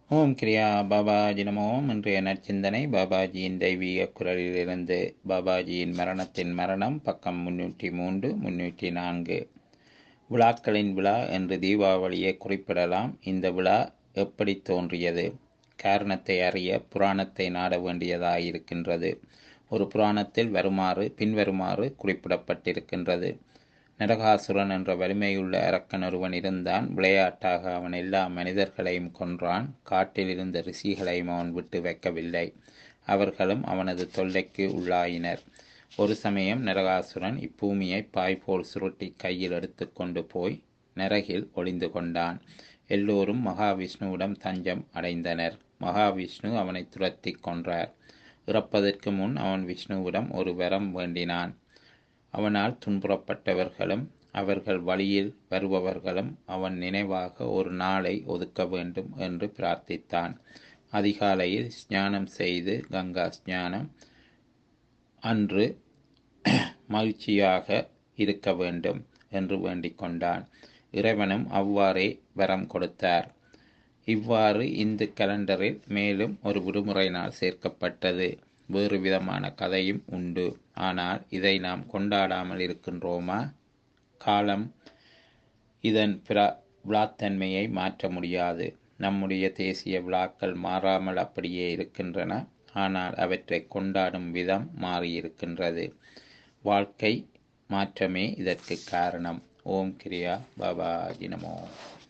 ஓம் கிரியா பாபாஜி நமோ இன்றைய நற்சிந்தனை பாபாஜியின் தெய்வீக குரலிலிருந்து பாபாஜியின் மரணத்தின் மரணம் பக்கம் முன்னூற்றி மூன்று முன்னூற்றி நான்கு விழாக்களின் விழா என்று தீபாவளியை குறிப்பிடலாம் இந்த விழா எப்படி தோன்றியது காரணத்தை அறிய புராணத்தை நாட வேண்டியதாயிருக்கின்றது ஒரு புராணத்தில் வருமாறு பின்வருமாறு குறிப்பிடப்பட்டிருக்கின்றது நரகாசுரன் என்ற வலிமையுள்ள அரக்கன் ஒருவன் இருந்தான் விளையாட்டாக அவன் எல்லா மனிதர்களையும் கொன்றான் காட்டில் இருந்த ரிஷிகளையும் அவன் விட்டு வைக்கவில்லை அவர்களும் அவனது தொல்லைக்கு உள்ளாயினர் ஒரு சமயம் நரகாசுரன் இப்பூமியை பாய் போல் சுருட்டி கையில் எடுத்துக்கொண்டு போய் நரகில் ஒளிந்து கொண்டான் எல்லோரும் மகாவிஷ்ணுவிடம் தஞ்சம் அடைந்தனர் மகாவிஷ்ணு அவனை துரத்தி கொன்றார் இறப்பதற்கு முன் அவன் விஷ்ணுவிடம் ஒரு வரம் வேண்டினான் அவனால் துன்புறப்பட்டவர்களும் அவர்கள் வழியில் வருபவர்களும் அவன் நினைவாக ஒரு நாளை ஒதுக்க வேண்டும் என்று பிரார்த்தித்தான் அதிகாலையில் ஸ்நானம் செய்து கங்கா ஸ்நானம் அன்று மகிழ்ச்சியாக இருக்க வேண்டும் என்று வேண்டிக் கொண்டான் இறைவனும் அவ்வாறே வரம் கொடுத்தார் இவ்வாறு இந்து கலண்டரில் மேலும் ஒரு விடுமுறை நாள் சேர்க்கப்பட்டது வேறு விதமான கதையும் உண்டு ஆனால் இதை நாம் கொண்டாடாமல் இருக்கின்றோமா காலம் இதன் பிர விழாத்தன்மையை மாற்ற முடியாது நம்முடைய தேசிய விழாக்கள் மாறாமல் அப்படியே இருக்கின்றன ஆனால் அவற்றை கொண்டாடும் விதம் மாறியிருக்கின்றது வாழ்க்கை மாற்றமே இதற்கு காரணம் ஓம் கிரியா பாபா நமோ